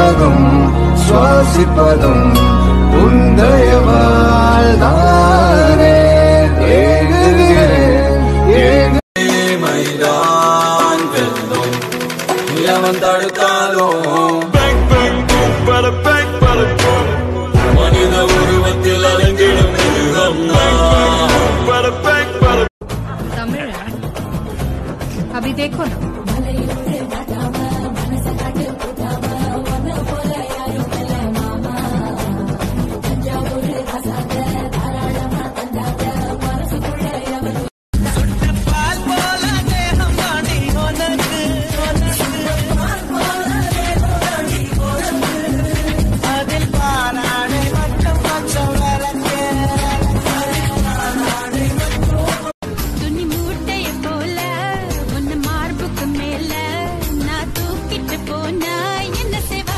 உலகம் சுவாசிப்பதும் உந்தயவால் தானே ஏகுகிறேன் ஏகு மைதான் வெல்லும் எவன் தடுத்தாலும் மனித உருவத்தில் அலங்கிடும் மிருகம் तमिल है अभी देखो ना துணி மூட்டைய போல உன்னை மார்புக்கு மேல நான் தூக்கிட்டு போனா என்ன செய்வா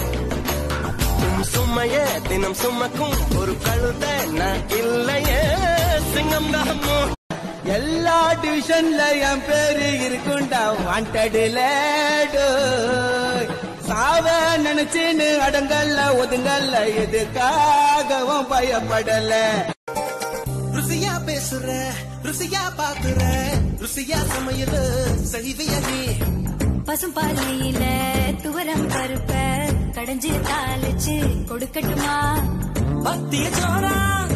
சும்மைய தினம் சுமக்கும் ஒரு கழுத நான் இல்லையே சிங்கம் தாமோ எல்லா டிவிஷன்ல என் பேரு இருக்குண்டா வாண்டடுல சாவ நினைச்சுன்னு அடங்கல்ல ஒதுங்கல்ல எதுக்காகவும் பயப்படல ருசியா பேசுற ருசியா பாக்குற ருசியா சமையல் செய்விய நீ பசும் பாலையில துவரம் பருப்ப கடைஞ்சு தாளிச்சு கொடுக்கட்டுமா பத்திய சோரா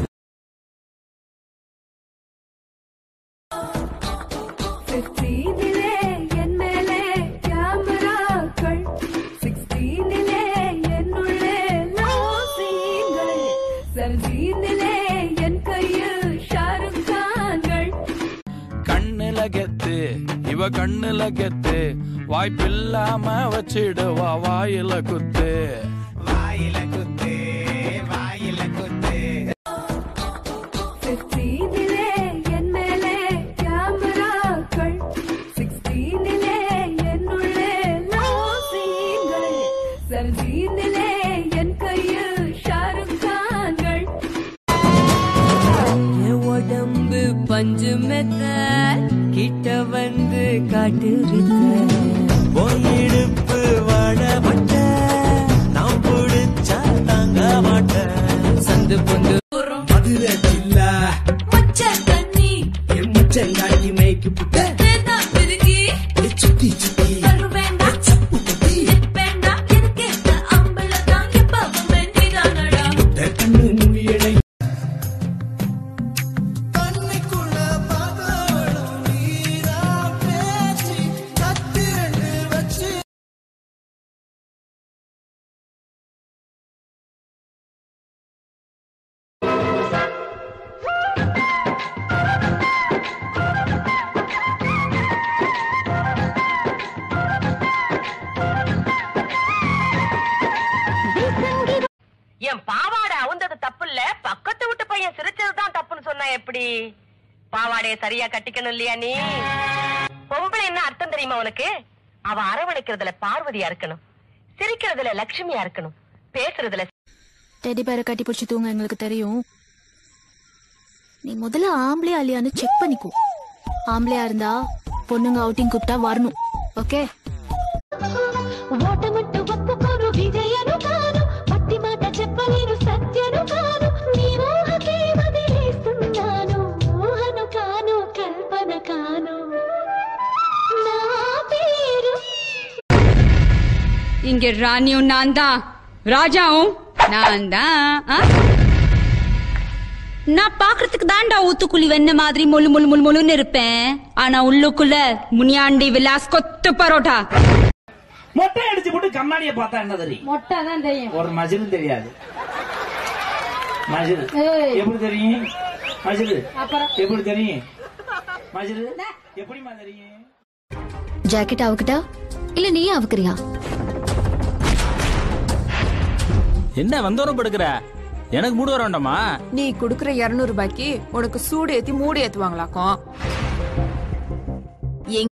சிக்ஸ்டீனிலே என் மேலே கேமராக்கள் சிக்ஸ்டீனிலே என்னுள்ளே லோசிங்கள் செவன்டீனிலே என் கையில் ஷாருக் கான்கள் கண்ணுல கெத்து இவ கண்ணுல கெத்து வாய்ப்பில்லாம வச்சிடுவா வாயில குத்து வாயில குத்து வாயில குத்து சிக்ஸ்டீனிலே என் மேலே கேமராக்கள் சிக்ஸ்டீனிலே என்னுள்ளே லோசிங்கள் செவன்டீனிலே என் கையில் ஷாருக் கான்கள் என் உடம்பு பஞ்சு மெத்த கிட்ட வந்து காட்டு பொன்னிடுப்பு வாழப்பட்ட நாம் பிடிச்சா தாங்க மாட்டேன் சந்து பொந்து மதுரை ஜில்லா மச்ச தண்ணி என் முச்சங்காட்டி மேய்க்கு புட்ட தேதான் திருகி சுத்தி சுத்தி கரு வேண்டாம் சப்பு குத்தி வேண்டாம் எனக்கு இந்த அம்பள தான் எப்பவும் வேண்டிதானடா கண்ணு மொழியடை கண்ணுக்குள்ள பார்த்தவளும் நீரா பேச்சு கத்திரண்டு வச்சு என் பாவாடை அவுந்தது தப்பு இல்ல பக்கத்து வீட்டு பையன் சிரிச்சதுதான் தப்புன்னு சொன்னா எப்படி பாவாடைய சரியா கட்டிக்கணும் இல்லையா நீ பொம்பளை என்ன அர்த்தம் தெரியுமா உனக்கு அவ அரவணைக்கிறதுல பார்வதியா இருக்கணும் சிரிக்கிறதுல லட்சுமியா இருக்கணும் பேசுறதுல டெடி பேரை கட்டி பிடிச்சி தூங்க எங்களுக்கு தெரியும் நீ முதல்ல ஆம்பளையா இல்லையான்னு செக் பண்ணிக்கோ ஆம்பளையா இருந்தா பொண்ணுங்க அவுட்டிங் கூப்பிட்டா வரணும் ஓகே ఓటముట్టు ఒప్పుకోను విజయను కాను పట్టి మాట చెప్పలేను సత్యను కాను నీ మోహకే వదిలేస్తున్నాను మోహను కాను కల్పన కాను నా పేరు இங்க ராணியும் நான் தான் ராஜாவும் நான் தான் ஆ? நான் பாக்குறதுக்கு தாண்டா ஊத்துக்குழி வெண்ண மாதிரி மொழு மொழு மொழு மொழுன்னு இருப்பேன் ஆனா உள்ளுக்குள்ள முனியாண்டி விலாஸ் கொத்து பரோட்டா மொட்டை அடிச்சு போட்டு கண்ணாடிய பார்த்தா என்ன தெரியும் மொட்டை தான் தெரியும் ஒரு மஜிலும் தெரியாது மஜில் எப்படி தெரியும் மஜில் அப்புறம் எப்படி தெரியும் மஜில் எப்படிமா தெரியும் ஜாக்கெட் அவுக்கிட்டா இல்ல நீ அவுக்குறியா என்ன வந்தோரம் படுக்கிற எனக்கு மூடு வர வேண்டாமா நீ குடுக்குற இருநூறு ரூபாய்க்கு உனக்கு சூடு ஏத்தி மூடு ஏத்துவாங்களாக்கும்